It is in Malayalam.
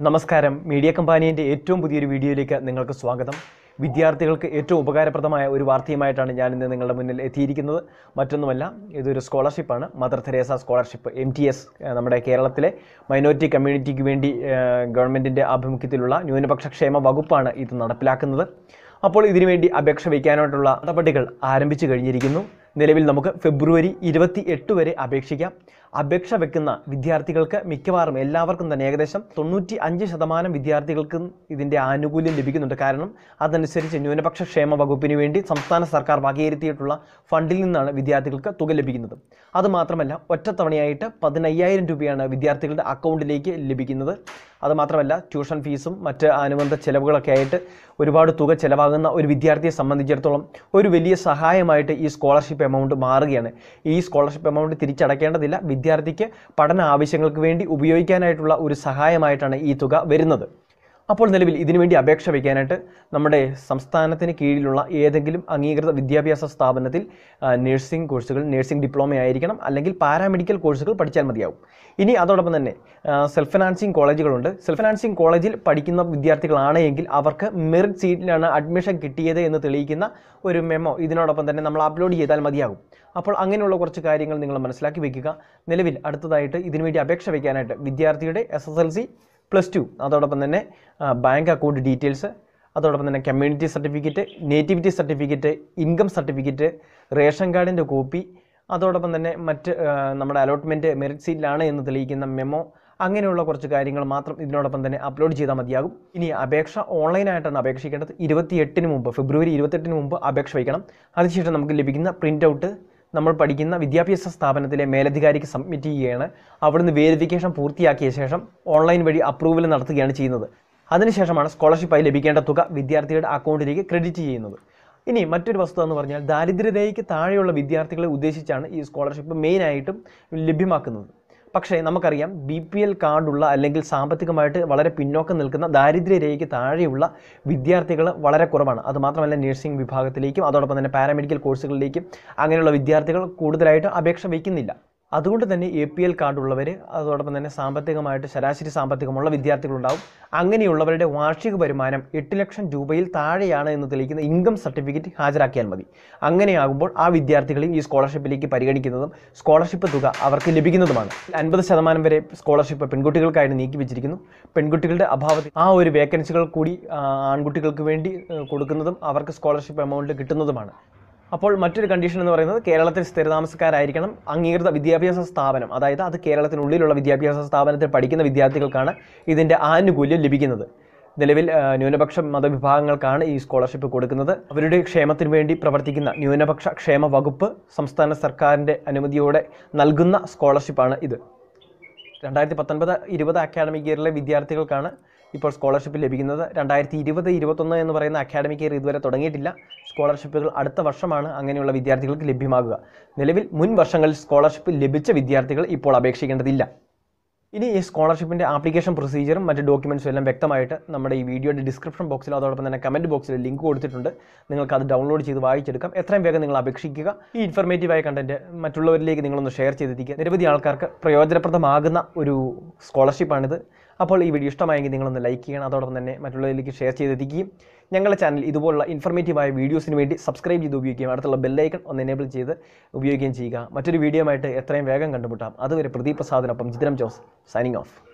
നമസ്കാരം മീഡിയ കമ്പാനിയൻ്റെ ഏറ്റവും പുതിയൊരു വീഡിയോയിലേക്ക് നിങ്ങൾക്ക് സ്വാഗതം വിദ്യാർത്ഥികൾക്ക് ഏറ്റവും ഉപകാരപ്രദമായ ഒരു വാർത്തയുമായിട്ടാണ് ഞാൻ ഇന്ന് നിങ്ങളുടെ മുന്നിൽ എത്തിയിരിക്കുന്നത് മറ്റൊന്നുമല്ല ഇതൊരു സ്കോളർഷിപ്പാണ് Mother Teresa scholarship M T S നമ്മുടെ കേരളത്തിലെ മൈനോറിറ്റി കമ്മ്യൂണിറ്റിക്ക് വേണ്ടി ഗവൺമെൻറ്റിൻ്റെ ആഭിമുഖ്യത്തിലുള്ള ന്യൂനപക്ഷ ക്ഷേമ വകുപ്പാണ് ഇത് നടപ്പിലാക്കുന്നത് അപ്പോൾ ഇതിനുവേണ്ടി അപേക്ഷ വയ്ക്കാനായിട്ടുള്ള നടപടികൾ ആരംഭിച്ചു കഴിഞ്ഞിരിക്കുന്നു നിലവിൽ നമുക്ക് ഫെബ്രുവരി ഇരുപത്തി എട്ട് വരെ അപേക്ഷിക്കാം അപേക്ഷ വെക്കുന്ന വിദ്യാർത്ഥികൾക്ക് മിക്കവാറും എല്ലാവർക്കും തന്നെ ഏകദേശം തൊണ്ണൂറ്റി അഞ്ച് ശതമാനം വിദ്യാർത്ഥികൾക്കും ഇതിൻ്റെ ആനുകൂല്യം ലഭിക്കുന്നുണ്ട് കാരണം അതനുസരിച്ച് ന്യൂനപക്ഷ ക്ഷേമ വകുപ്പിന് വേണ്ടി സംസ്ഥാന സർക്കാർ വകയിരുത്തിയിട്ടുള്ള ഫണ്ടിൽ നിന്നാണ് വിദ്യാർത്ഥികൾക്ക് തുക ലഭിക്കുന്നത് അതുമാത്രമല്ല ഒറ്റത്തവണയായിട്ട് പതിനയ്യായിരം രൂപയാണ് വിദ്യാർത്ഥികളുടെ അക്കൗണ്ടിലേക്ക് ലഭിക്കുന്നത് അതുമാത്രമല്ല ട്യൂഷൻ ഫീസും മറ്റ് അനുബന്ധ ചെലവുകളൊക്കെ ആയിട്ട് ഒരുപാട് തുക ചെലവാകുന്ന ഒരു വിദ്യാർത്ഥിയെ സംബന്ധിച്ചിടത്തോളം ഒരു വലിയ സഹായമായിട്ട് ഈ സ്കോളർഷിപ്പ് എമൗണ്ട് മാറുകയാണ് ഈ സ്കോളർഷിപ്പ് എമൗണ്ട് തിരിച്ചടയ്ക്കേണ്ടതില്ല വിദ്യാർത്ഥിക്ക് പഠന ആവശ്യങ്ങൾക്ക് വേണ്ടി ഉപയോഗിക്കാനായിട്ടുള്ള ഒരു സഹായമായിട്ടാണ് ഈ തുക വരുന്നത് അപ്പോൾ നിലവിൽ ഇതിനുവേണ്ടി അപേക്ഷ വയ്ക്കാനായിട്ട് നമ്മുടെ സംസ്ഥാനത്തിന് കീഴിലുള്ള ഏതെങ്കിലും അംഗീകൃത വിദ്യാഭ്യാസ സ്ഥാപനത്തിൽ ആ, നഴ്സിംഗ് കോഴ്സുകൾ നഴ്സിംഗ് ഡിപ്ലോമ ആയിരിക്കണം അല്ലെങ്കിൽ പാരാമെഡിക്കൽ കോഴ്സുകൾ പഠിച്ചാൽ മതിയാവും ഇനി അതോടൊപ്പം തന്നെ ആ, സെൽഫ് ഫിനാൻസിങ് കോളേജുകളുണ്ട് സെൽഫ് ഫിനാൻസിങ് കോളേജിൽ പഠിക്കുന്ന വിദ്യാർത്ഥികളാണ് എങ്കിൽ അവർക്ക് മെറിറ്റ് സീറ്റിലാണ് അഡ്മിഷൻ കിട്ടിയത് എന്ന് തെളിയിക്കുന്ന ഒരു മെമ്മോ ഇതിനോടൊപ്പം തന്നെ നമ്മൾ അപ്ലോഡ് ചെയ്താൽ മതിയാകും അപ്പോൾ അങ്ങനെയുള്ള കുറച്ച് കാര്യങ്ങൾ നിങ്ങൾ മനസ്സിലാക്കി വെക്കുക നിലവിൽ അടുത്തതായിട്ട് ഇതിനുവേണ്ടി അപേക്ഷ വയ്ക്കാനായിട്ട് വിദ്യാർത്ഥിയുടെ S S L C plus two അതോടൊപ്പം തന്നെ ആ, ബാങ്ക് അക്കൗണ്ട് ഡീറ്റെയിൽസ് അതോടൊപ്പം തന്നെ community certificate nativity certificate income certificate ration കാർഡിൻ്റെ കോപ്പി അതോടൊപ്പം തന്നെ മറ്റ് ആ, നമ്മുടെ അലോട്ട്മെൻറ്റ് മെറിറ്റ് സീറ്റിലാണ് എന്ന് തെളിയിക്കുന്ന മെമ്മോ അങ്ങനെയുള്ള കുറച്ച് കാര്യങ്ങൾ മാത്രം ഇതിനോടൊപ്പം തന്നെ അപ്ലോഡ് ചെയ്താൽ മതിയാകും ഇനി അപേക്ഷ ഓൺലൈനായിട്ടാണ് അപേക്ഷിക്കേണ്ടത് ഇരുപത്തിയെട്ടിന് മുമ്പ് ഫെബ്രുവരി ഇരുപത്തെട്ടിന് മുമ്പ് അപേക്ഷ വയ്ക്കണം അതിനുശേഷം നമുക്ക് ലഭിക്കുന്ന പ്രിൻ്റ് ഔട്ട് നമ്മൾ പഠിക്കുന്ന വിദ്യാഭ്യാസ സ്ഥാപനത്തിലെ മേലധികാരിക്ക് സബ്മിറ്റ് ചെയ്യുകയാണ് അവിടുന്ന് വേരിഫിക്കേഷൻ പൂർത്തിയാക്കിയ ശേഷം ഓൺലൈൻ വഴി അപ്രൂവൽ നടത്തുകയാണ് ചെയ്യുന്നത് അതിനുശേഷമാണ് സ്കോളർഷിപ്പായി ലഭിക്കേണ്ട തുക വിദ്യാർത്ഥിയുടെ അക്കൗണ്ടിലേക്ക് ക്രെഡിറ്റ് ചെയ്യുന്നത് ഇനി മറ്റൊരു വസ്തുത എന്ന് പറഞ്ഞാൽ ദാരിദ്ര്യരേഖയ്ക്ക് താഴെയുള്ള വിദ്യാർത്ഥികളെ ഉദ്ദേശിച്ചാണ് ഈ സ്കോളർഷിപ്പ് മെയിനായിട്ടും ലഭ്യമാക്കുന്നത് പക്ഷേ നമുക്കറിയാം ബി പി എൽ കാർഡുള്ള അല്ലെങ്കിൽ സാമ്പത്തികമായിട്ട് വളരെ പിന്നോക്കം നിൽക്കുന്ന ദാരിദ്ര്യരേഖയ്ക്ക് താഴെയുള്ള വിദ്യാർത്ഥികൾ വളരെ കുറവാണ് അതുമാത്രമല്ല നഴ്സിംഗ് വിഭാഗത്തിലേക്കും അതോടൊപ്പം തന്നെ പാരാമെഡിക്കൽ കോഴ്സുകളിലേക്കും അങ്ങനെയുള്ള വിദ്യാർത്ഥികൾ കൂടുതലായിട്ട് അപേക്ഷ വയ്ക്കുന്നില്ല അതുകൊണ്ട് തന്നെ എ പി എൽ കാർഡുള്ളവർ അതോടൊപ്പം തന്നെ സാമ്പത്തികമായിട്ട് ശരാശരി സാമ്പത്തികമുള്ള വിദ്യാർത്ഥികളുണ്ടാവും അങ്ങനെയുള്ളവരുടെ വാർഷിക വരുമാനം എട്ട് ലക്ഷം രൂപയിൽ താഴെയാണ് എന്ന് തെളിയിക്കുന്ന ഇൻകം സർട്ടിഫിക്കറ്റ് ഹാജരാക്കിയാൽ മതി അങ്ങനെയാകുമ്പോൾ ആ വിദ്യാർത്ഥികളെയും ഈ സ്കോളർഷിപ്പിലേക്ക് പരിഗണിക്കുന്നതും സ്കോളർഷിപ്പ് തുക അവർക്ക് ലഭിക്കുന്നതുമാണ് അൻപത് ശതമാനം വരെ സ്കോളർഷിപ്പ് പെൺകുട്ടികൾക്കായിട്ട് നീക്കി വെച്ചിരിക്കുന്നു പെൺകുട്ടികളുടെ അഭാവത്തിൽ ആ ഒരു വേക്കൻസികൾ കൂടി ആ, ആൺകുട്ടികൾക്ക് വേണ്ടി ആ, കൊടുക്കുന്നതും അവർക്ക് സ്കോളർഷിപ്പ് എമൗണ്ട് കിട്ടുന്നതുമാണ് അപ്പോൾ മറ്റൊരു കണ്ടീഷൻ എന്ന് പറയുന്നത് കേരളത്തിൽ സ്ഥിരതാമസക്കാരായിരിക്കണം അംഗീകൃത വിദ്യാഭ്യാസ സ്ഥാപനം അതായത് അത് കേരളത്തിനുള്ളിലുള്ള വിദ്യാഭ്യാസ സ്ഥാപനത്തിൽ പഠിക്കുന്ന വിദ്യാർത്ഥികൾക്കാണ് ഇതിൻ്റെ ആനുകൂല്യം ലഭിക്കുന്നത് നിലവിൽ ആ, ന്യൂനപക്ഷ മതവിഭാഗങ്ങൾക്കാണ് ഈ സ്കോളർഷിപ്പ് കൊടുക്കുന്നത് അവരുടെ ക്ഷേമത്തിന് വേണ്ടി പ്രവർത്തിക്കുന്ന ന്യൂനപക്ഷ ക്ഷേമ വകുപ്പ് സംസ്ഥാന സർക്കാരിൻ്റെ അനുമതിയോടെ നൽകുന്ന സ്കോളർഷിപ്പാണ് ഇത് രണ്ടായിരത്തി പത്തൊൻപത് ഇരുപത് അക്കാഡമിക് ഇയറിലെ വിദ്യാർത്ഥികൾക്കാണ് ഇപ്പോൾ സ്കോളർഷിപ്പ് ലഭിക്കുന്നത് രണ്ടായിരത്തി ഇരുപത് ഇരുപത്തൊന്ന് എന്ന് പറയുന്ന അക്കാഡമിക് ഇയർ ഇതുവരെ തുടങ്ങിയിട്ടില്ല സ്കോളർഷിപ്പുകൾ അടുത്ത വർഷമാണ് അങ്ങനെയുള്ള വിദ്യാർത്ഥികൾക്ക് ലഭ്യമാകുക നിലവിൽ മുൻ വർഷങ്ങളിൽ സ്കോളർഷിപ്പ് ലഭിച്ച വിദ്യാർത്ഥികൾ ഇപ്പോൾ അപേക്ഷിക്കേണ്ടതില്ല ഇനി ഈ സ്കോളർഷിപ്പിൻ്റെ ആപ്ലിക്കേഷൻ പ്രൊസീജിയറും മറ്റ് ഡോക്യുമെൻറ്റ്സും എല്ലാം വ്യക്തമായിട്ട് നമ്മുടെ ഈ വീഡിയോയുടെ ഡിസ്ക്രിപ്ഷൻ ബോക്സിൽ അതോടൊപ്പം തന്നെ കമൻറ്റ് ബോക്സിൽ ലിങ്ക് കൊടുത്തിട്ടുണ്ട് നിങ്ങൾക്ക് അത് ഡൗൺലോഡ് ചെയ്ത് വായിച്ചെടുക്കാം എത്രയും വേഗം നിങ്ങൾ അപേക്ഷിക്കുക ഈ ഇൻഫർമേറ്റീവായ കണ്ടന്റ് മറ്റുള്ളവരിലേക്ക് നിങ്ങളൊന്ന് ഷെയർ ചെയ്തെത്തിക്കുക നിരവധി ആൾക്കാർക്ക് പ്രയോജനപ്രദമാകുന്ന ഒരു സ്കോളർഷിപ്പാണിത് അപ്പോൾ ഈ വീഡിയോ ഇഷ്ടമായെങ്കിൽ നിങ്ങളൊന്ന് ലൈക്ക് ചെയ്യണം അതോടൊപ്പം തന്നെ മറ്റുള്ളവരിലേക്ക് ഷെയർ ചെയ്തെത്തിക്കുകയും ഞങ്ങളുടെ ചാനൽ ഇതുപോലുള്ള ഇൻഫർമേറ്റീവായ വീഡിയോസിന് വേണ്ടി സബ്സ്ക്രൈബ് ചെയ്ത് ഉപയോഗിക്കുകയും അടുത്തുള്ള ബെല്ലൈക്കൺ ഒന്ന് എനേബിൾ ചെയ്ത് ഉപയോഗിക്കുകയും ചെയ്യുക മറ്റൊരു വീഡിയോ ആയിട്ട് എത്രയും വേഗം കണ്ടുമുട്ടാം അതുവരെ പ്രദീപ് പ്രസാദിനൊപ്പം ജിതനം ജോസ് സൈനിങ് ഓഫ്